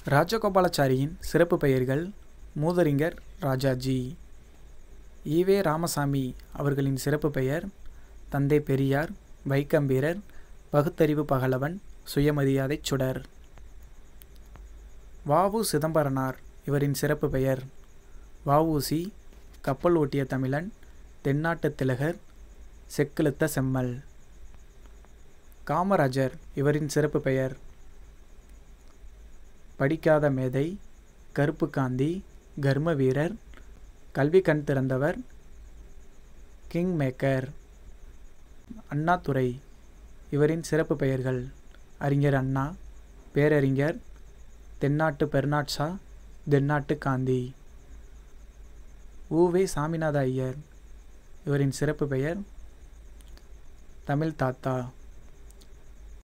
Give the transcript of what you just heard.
ராஜகோபாலாச்சாரியின் சிறப்பு பெயர்கள் மூதறிஞர் ராஜாஜி ஈவே ராமசாமி அவர்களின் சிறப்பு பெயர் தந்தை பெரியார் வைக்கம் வீரர் பகுத்தறிவு பகலவன் சுயமரியாதைச் சுடர் வாவு சிதம்பரனார் இவரின் சிறப்பு பெயர் வஉசி கப்பல் ஓட்டிய தமிழன் தென்னாட்டு திலகர் செக்கிழுத்த செம்மல் காமராஜர் இவரின் சிறப்பு பெயர் படிக்காத மேதை கருப்பு காந்தி கர்ம வீரர் கல்வி கண் திறந்தவர் கிங் மேக்கர் அண்ணாதுரை இவரின் சிறப்பு பெயர்கள் அறிஞர் அண்ணா பேரறிஞர் தென்னாட்டு பெர்னாட்ஷா தென்னாட்டு காந்தி ஊவே சாமிநாத ஐயர் இவரின் சிறப்பு பெயர் தமிழ் தாத்தா